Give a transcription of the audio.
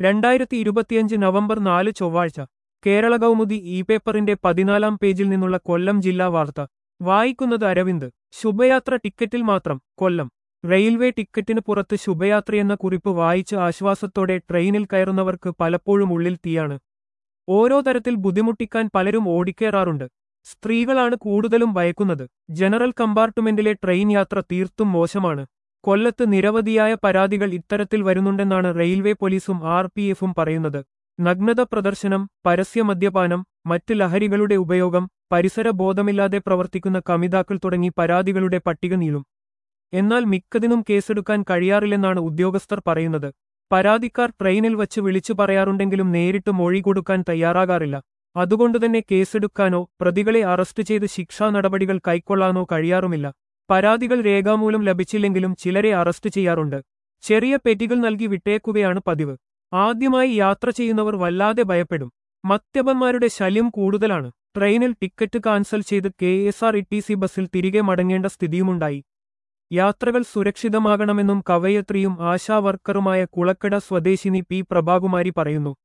രണ്ടായിരത്തി ഇരുപത്തിയഞ്ച് നവംബർ നാല് ചൊവ്വാഴ്ച കേരള കൗമുദി ഇ പേപ്പറിന്റെ പതിനാലാം പേജിൽ നിന്നുള്ള കൊല്ലം ജില്ലാ വാർത്ത വായിക്കുന്നത് അരവിന്ദ് ശുഭയാത്ര ടിക്കറ്റിൽ മാത്രം കൊല്ലം റെയിൽവേ ടിക്കറ്റിന് പുറത്ത് ശുഭയാത്രയെന്ന കുറിപ്പ് വായിച്ച് ആശ്വാസത്തോടെ ട്രെയിനിൽ കയറുന്നവർക്ക് പലപ്പോഴും ഉള്ളിൽ തീയാണ് ഓരോ തരത്തിൽ ബുദ്ധിമുട്ടിക്കാൻ പലരും ഓടിക്കേറാറുണ്ട് സ്ത്രീകളാണ് കൂടുതലും ഭയക്കുന്നത് ജനറൽ കമ്പാർട്ട്മെന്റിലെ ട്രെയിൻ യാത്ര തീർത്തും മോശമാണ് കൊല്ലത്ത് നിരവധിയായ പരാതികൾ ഇത്തരത്തിൽ വരുന്നുണ്ടെന്നാണ് റെയിൽവേ പോലീസും ആർ പി എഫും പറയുന്നത് നഗ്നത പ്രദർശനം പരസ്യ മദ്യപാനം മറ്റ് ലഹരികളുടെ ഉപയോഗം പരിസര ബോധമില്ലാതെ പ്രവർത്തിക്കുന്ന കമിതാക്കൾ തുടങ്ങി പരാതികളുടെ പട്ടിക നീളും എന്നാൽ മിക്കതിനും കേസെടുക്കാൻ കഴിയാറില്ലെന്നാണ് ഉദ്യോഗസ്ഥർ പറയുന്നത് പരാതിക്കാർ ട്രെയിനിൽ വച്ച് വിളിച്ചു പറയാറുണ്ടെങ്കിലും നേരിട്ട് മൊഴി കൊടുക്കാൻ തയ്യാറാകാറില്ല അതുകൊണ്ടുതന്നെ കേസെടുക്കാനോ പ്രതികളെ അറസ്റ്റ് ചെയ്ത് ശിക്ഷാ നടപടികൾ കൈക്കൊള്ളാനോ കഴിയാറുമില്ല പരാതികൾ രേഖാമൂലം ലഭിച്ചില്ലെങ്കിലും ചിലരെ അറസ്റ്റ് ചെയ്യാറുണ്ട് ചെറിയ പെറ്റികൾ നൽകി വിട്ടേക്കുകയാണ് പതിവ് ആദ്യമായി യാത്ര ചെയ്യുന്നവർ വല്ലാതെ ഭയപ്പെടും മദ്യപന്മാരുടെ ശല്യം കൂടുതലാണ് ട്രെയിനിൽ ടിക്കറ്റ് കാൻസൽ ചെയ്ത് K S R T C സി ബസ്സിൽ തിരികെ മടങ്ങേണ്ട സ്ഥിതിയുമുണ്ടായി യാത്രകൾ സുരക്ഷിതമാകണമെന്നും കവയത്രിയും ആശാ വർക്കറുമായ കുളക്കട സ്വദേശിനി പി പ്രഭാകുമാരി പറയുന്നു